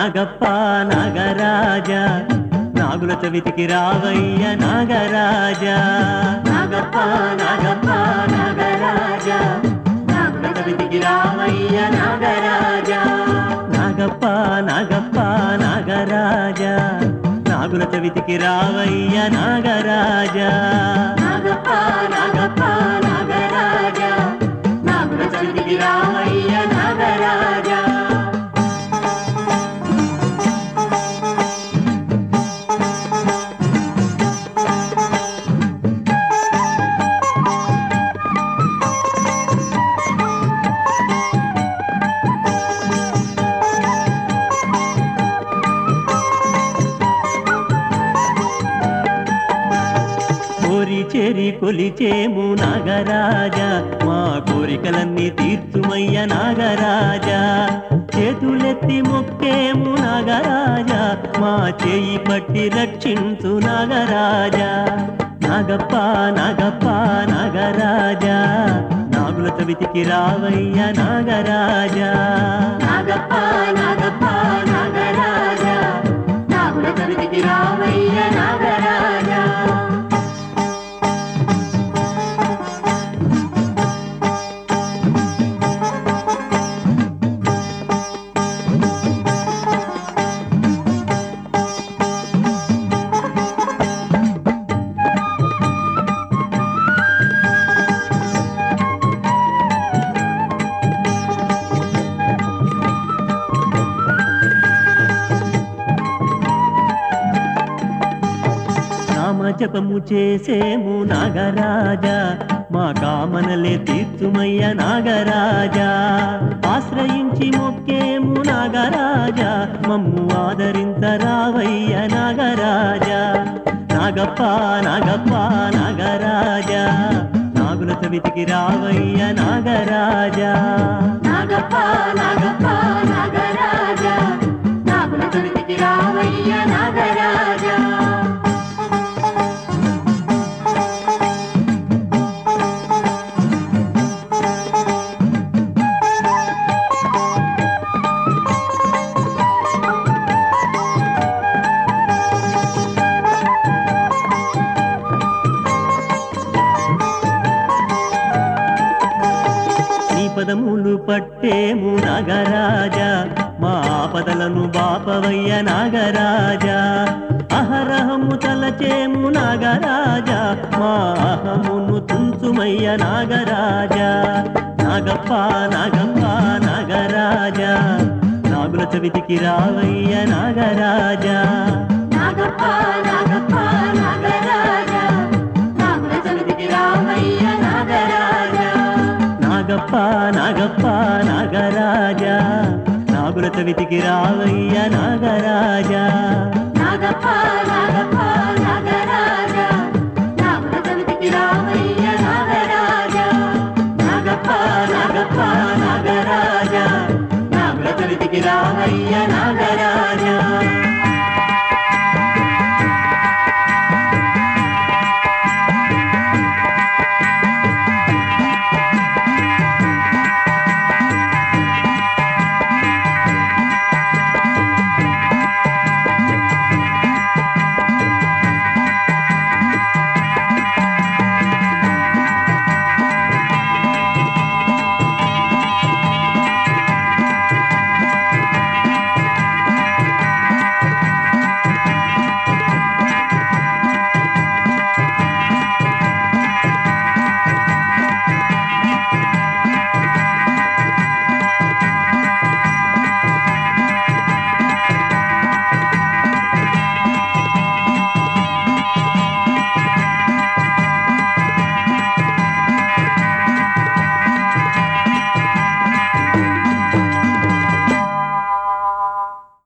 నాగప్ప నాగరాజ నాగుల చవితికి రావయ్య నాగరాజ నాగప్ప నాగప్ప నాగరాజ నాగుల చవితికి రావయ్య నాగరాజ నాగప్ప నాగప్ప నాగరాజ నాగుల చవితికి రావయ్య నాగరాజ నాగప్ప నాగప్ప నాగరాజ నాగుల చవితికి రావయ్య నాగరాజ కోరి చేరి కొలిచేము నాగరాజ మా కోరికలన్నీ తీర్చుమయ్య నాగరాజ చేతులెత్తి మొక్కేము నాగరాజ మా చేయి పట్టి రక్షించు నాగరాజ నాగప్ప నాగప్ప నాగరాజ నాగుల చవితికి రావయ్య నాగరాజ నాగప్ప నాగప్ప నాగరాజ నాగుల చవితికి రావయ్య నాగరాజ నామ జపము చేసేము నాగరాజ మా కామనలే తీర్చుమయ్య నాగరాజ ఆశ్రయించి మొక్కేము నాగరాజ మమ్ము ఆదరించరావయ్య నాగరాజ నాగప్ప నాగప్ప నాగరాజ నాగుల చవితికి రావయ్య నాగరాజ నాగప్ప నాగప్ప నాగరాజ నాగుల చవితికి రావయ్య నాగరాజ నీ పదములు పట్టేము నాగరాజ మా ఆపదలను బాపవయ్య నాగరాజ అహరహము తలచేము నాగరాజ మా అహమును తుంచుమయ్య నాగరాజ నాగప్ప నాగప్ప నాగరాజ నాగుల చవితికి రావయ్య నాగరాజ నాగప్ప నాగప్ప నాగరాజ నాగుల చవితికి రావయ్య నాగరాజ నాగప్ప నాగప్ప నాగరాజ నాగుల చవితికి రావయ్య నాగరాజ నాగప్ప నాగప్ప నాగరాజ నాగుల చవితికి రావయ్య నాగరాజ నాగప్ప నాగప్ప నాగరాజ నాగుల చవితికి రావయ్య నాగరాజ